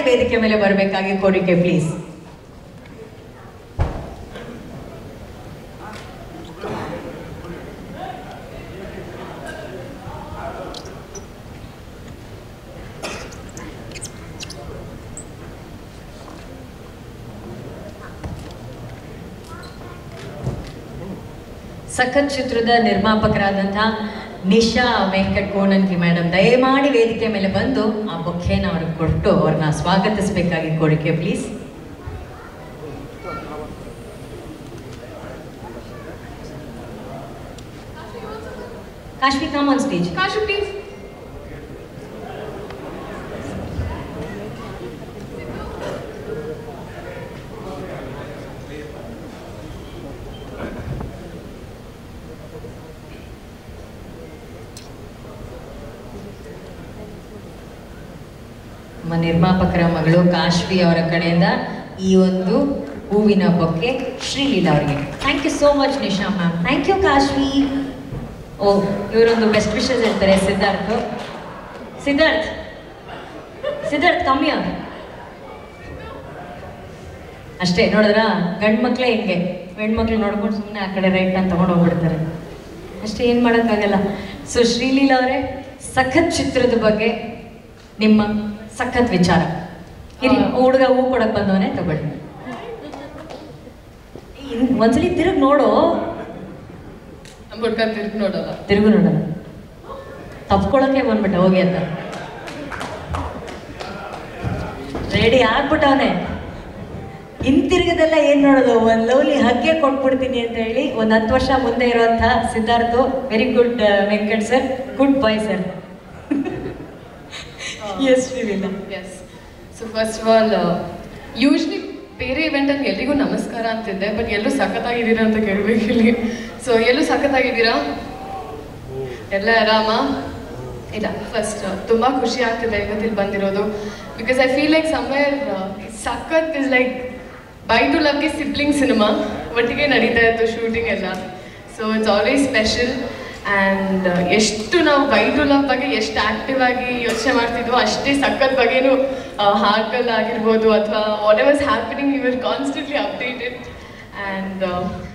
ವೇದಿಕೆ ಮೇಲೆ ಬರಬೇಕಾಗಿ ಕೋರಿಕೆ ಪ್ಲೀಸ್ ಸಖತ್ ಚಿತ್ರದ ನಿರ್ಮಾಪಕರಾದಂತಹ ನಿಶಾ ವೆಂಕಟ್ ಕೋಣನ್ಕಿ ಮೇಡಮ್ ದಯಮಾಡಿ ವೇದಿಕೆ ಮೇಲೆ ಬಂದು ಆ ಬೊಕ್ಕೆನ ಅವ್ರಿಗೆ ಕೊಟ್ಟು ಅವ್ರನ್ನ ಸ್ವಾಗತಿಸಬೇಕಾಗಿ ಕೋರಿಕೆ please Kashvi come on stage Kashu, please. ನಮ್ಮ ನಿರ್ಮಾಪಕರ ಮಗಳು ಕಾಶ್ವಿ ಅವರ ಕಡೆಯಿಂದ ಈ ಒಂದು ಹೂವಿನ ಬೊಕ್ಕೆ ಶ್ರೀಲೀಲಾ ಅವರಿಗೆ thank you so much Nisha ma'am thank you Kashvi ಓ ಇವರೊಂದು ಬೆಸ್ಟ್ ವಿಶಸ್ ಹೇಳ್ತಾರೆ ಸಿದ್ಧಾರ್ಥ್ ಸಿದ್ಧಾರ್ಥ್ ಸಿದ್ಧಾರ್ಥ್ ಕಮ್ಮಿ ಅಷ್ಟೇ ನೋಡಿದ್ರ ಗಂಡು ಮಕ್ಳೇ ಹಿಂಗೆ ಹೆಣ್ಮಕ್ಳು ನೋಡ್ಕೊಂಡು ಸುಮ್ಮನೆ ಆ ಕಡೆ ರೈಟ್ ಅಂತ ತಗೊಂಡು ಹೋಗ್ಬಿಡ್ತಾರೆ ಅಷ್ಟೇ ಏನು ಮಾಡೋಕ್ಕಾಗಲ್ಲ ಸೊ ಶ್ರೀಲೀಲಾ ಅವರೇ ಸಖತ್ ಚಿತ್ರದ ಬಗ್ಗೆ ನಿಮ್ಮ ಸಖತ್ ವಿಚಾರ ಇರಿ ಆ. ಹುಡುಗ ಹೂ ಕೊಡಕ್ ಬಂದವನೇ ತಗೊಳ್ಳಿ ಇನ್- ಒಂದ್ಸಲಿ ತಿರುಗಿ ನೋಡು ನಮ್ಮ ಹುಡ್ಗ ತಿರ್ಗಿ ನೋಡಲ್ಲ ತಿರುಗು ನೋಡಲ್ಲ ತಪ್ಕೊಳಕ್ಕೆ ಬಂದ್ಬಿಟ್ಟ ಹೋಗಿ ಅಂತ ರೆಡಿ ಆಗ್ಬಿಟ್ಟವನೆ ಹಿಂತಿರುಗದೆಲ್ಲ ಏನ್ ನೋಡೋದು ಒಂದ್ ಲವ್ಲಿ ಹಗ್ಗೆ ಕೊಟ್ಬಿಡ್ತೀನಿ ಅಂತ ಹೇಳಿ ಒಂದ್ ಹತ್ತು ವರ್ಷ ಮುಂದೆ ಇರುವಂತಹ Siddharth very good Venkat sir good boy sir yes ಶ್ರೀವಿಲ್ಲ yes so first of all usually ಬೇರೆ ಇವೆಂಟಲ್ಲಿ ಎಲ್ರಿಗೂ ನಮಸ್ಕಾರ ಅಂತಿದ್ದೆ ಬಟ್ ಎಲ್ಲೂ ಸಖತ್ತಾಗಿದ್ದೀರಾ ಅಂತ ಕೇಳಬೇಕು ಇಲ್ಲಿ ಸೊ ಎಲ್ಲೂ ಸಖತ್ತಾಗಿದ್ದೀರಾ ಎಲ್ಲ ಆರಾಮ ಇಲ್ಲ ಫಸ್ಟ್ ತುಂಬ ಖುಷಿ ಆಗ್ತಿದೆ ಇವತ್ತಿಲ್ಲಿ ಬಂದಿರೋದು because I feel like somewhere Sakath is like by two ಲವ್ಗೆ ಸಿಬ್ಲಿಂಗ್ ಸಿನಿಮಾ ಒಟ್ಟಿಗೆ ನಡೀತಾ ಇತ್ತು ಶೂಟಿಂಗ್ ಎಲ್ಲ so it's always special and ಎಷ್ಟು ನಾವು ಬೈ ಟು ಲವ್ ಬಗ್ಗೆ ಎಷ್ಟು ಆಕ್ಟಿವ್ ಆಗಿ ಯೋಚನೆ ಮಾಡ್ತಿದ್ವೋ ಅಷ್ಟೇ ಸಖತ್ ಬಗ್ಗೆನೂ ಹಾರ್ಕಲ್ ಆಗಿರ್ಬೋದು ಅಥವಾ whatever's happening you are constantly updated and